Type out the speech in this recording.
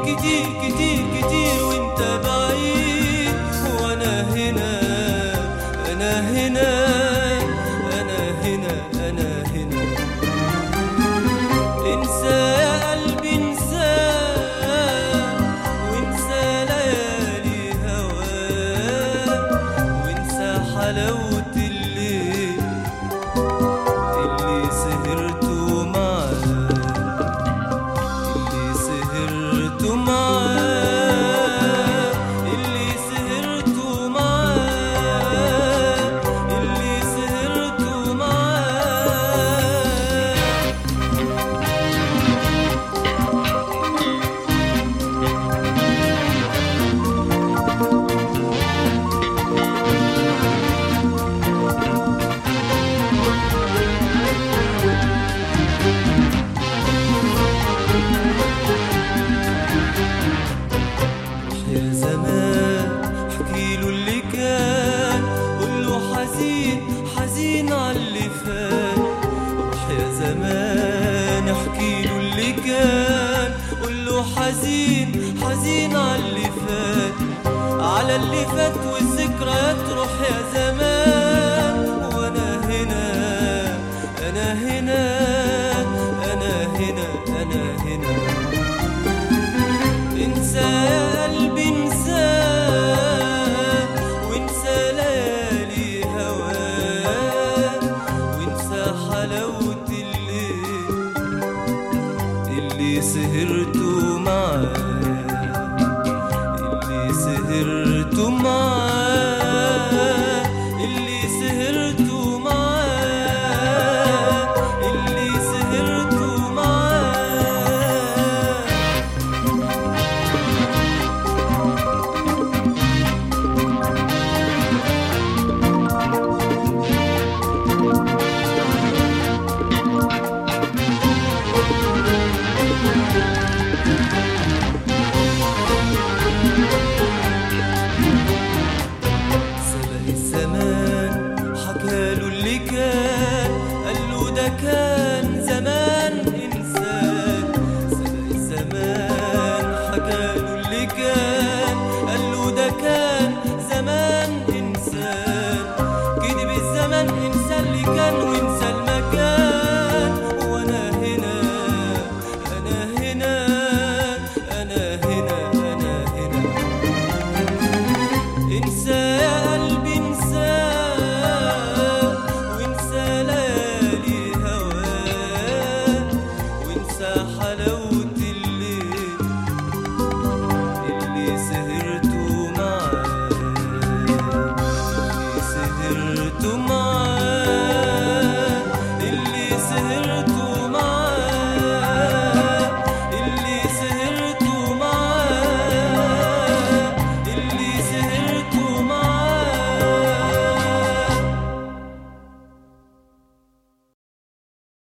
كتير كتير كتير وانت بعيد وانا هنا انا هنا انا هنا انا هنا انسى يا قلبي انسى وانسى ليالي هواك وانسى حلاوة الليل اللي سهرته معاك اللي سهرته معاك اللي سهرته معاك اللي سهرته معاك يا زمان احكيله اللي كان قوله حزين حزين على اللي فات روح يا زمان احكيله اللي كان قوله حزين حزين على اللي فات على اللي فات والذكريات روح يا زمان